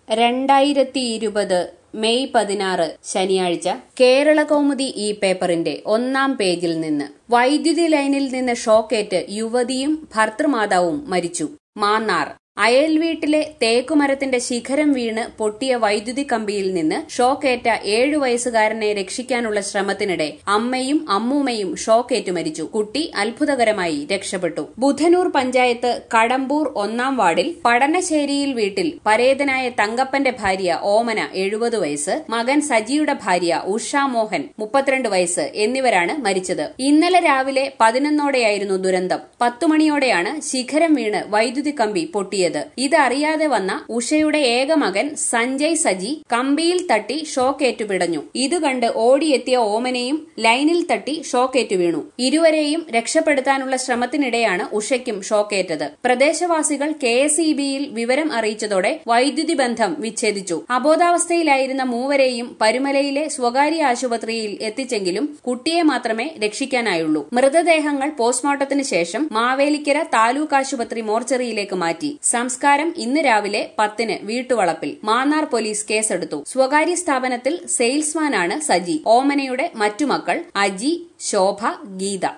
രണ്ടായിരത്തി ഇരുപത് മെയ് പതിനാറ് ശനിയാഴ്ച കേരള കൗമുദി ഈ പേപ്പറിന്റെ ഒന്നാം പേജിൽ നിന്ന് വൈദ്യുതി ലൈനിൽ നിന്ന് ഷോക്കേറ്റ് യുവതിയും ഭർത്തൃമാതാവും മരിച്ചു മാന്നാർ അയൽ വീട്ടിലെ തേക്കുമരത്തിന്റെ ശിഖരം വീണ് പൊട്ടിയ വൈദ്യുതി കമ്പിയിൽ നിന്ന് ഷോക്കേറ്റ ഏഴു വയസ്സുകാരനെ രക്ഷിക്കാനുള്ള ശ്രമത്തിനിടെ അമ്മയും അമ്മൂമ്മയും ഷോക്കേറ്റു മരിച്ചു കുട്ടി അത്ഭുതകരമായി രക്ഷപ്പെട്ടു ബുധനൂർ പഞ്ചായത്ത് കടമ്പൂർ ഒന്നാം വാർഡിൽ പടനശ്ശേരിയിൽ വീട്ടിൽ പരേതനായ തങ്കപ്പന്റെ ഭാര്യ ഓമന എഴുപത് വയസ്സ് മകൻ സജിയുടെ ഭാര്യ ഉഷ മോഹൻ മുപ്പത്തിരണ്ട് വയസ്സ് എന്നിവരാണ് മരിച്ചത് ഇന്നലെ രാവിലെ പതിനൊന്നോടെയായിരുന്നു ദുരന്തം പത്തുമണിയോടെയാണ് ശിഖരം വീണ് വൈദ്യുതി കമ്പി പൊട്ടിയത് ഇതറിയാതെ വന്ന ഉഷയുടെ ഏക മകൻ സഞ്ജയ് സജി കമ്പിയിൽ തട്ടി ഷോക്കേറ്റു പിടഞ്ഞു ഇത് കണ്ട് ഓടിയെത്തിയ ഓമനയും ലൈനിൽ തട്ടി ഷോക്കേറ്റു വീണു ഇരുവരെയും രക്ഷപ്പെടുത്താനുള്ള ശ്രമത്തിനിടെയാണ് ഉഷയ്ക്കും ഷോക്കേറ്റത് പ്രദേശവാസികൾ കെ എസ് ഇ ബിയിൽ വിവരം അറിയിച്ചതോടെ വൈദ്യുതി ബന്ധം വിച്ഛേദിച്ചു അബോധാവസ്ഥയിലായിരുന്ന മൂവരെയും പരുമലയിലെ സ്വകാര്യ ആശുപത്രിയിൽ എത്തിച്ചെങ്കിലും കുട്ടിയെ മാത്രമേ രക്ഷിക്കാനായുള്ളൂ മൃതദേഹങ്ങൾ പോസ്റ്റ്മോർട്ടത്തിന് ശേഷം മാവേലിക്കര താലൂക്ക് ആശുപത്രി മോർച്ചറിയിലേക്ക് മാറ്റി സംസ്കാരം ഇന്ന് രാവിലെ പത്തിന് വീട്ടുവളപ്പിൽ മാന്നാർ പോലീസ് കേസെടുത്തു സ്വകാര്യ സ്ഥാപനത്തിൽ സെയിൽസ്മാനാണ് സജി ഓമനയുടെ മറ്റു മക്കൾ അജി ശോഭ ഗീത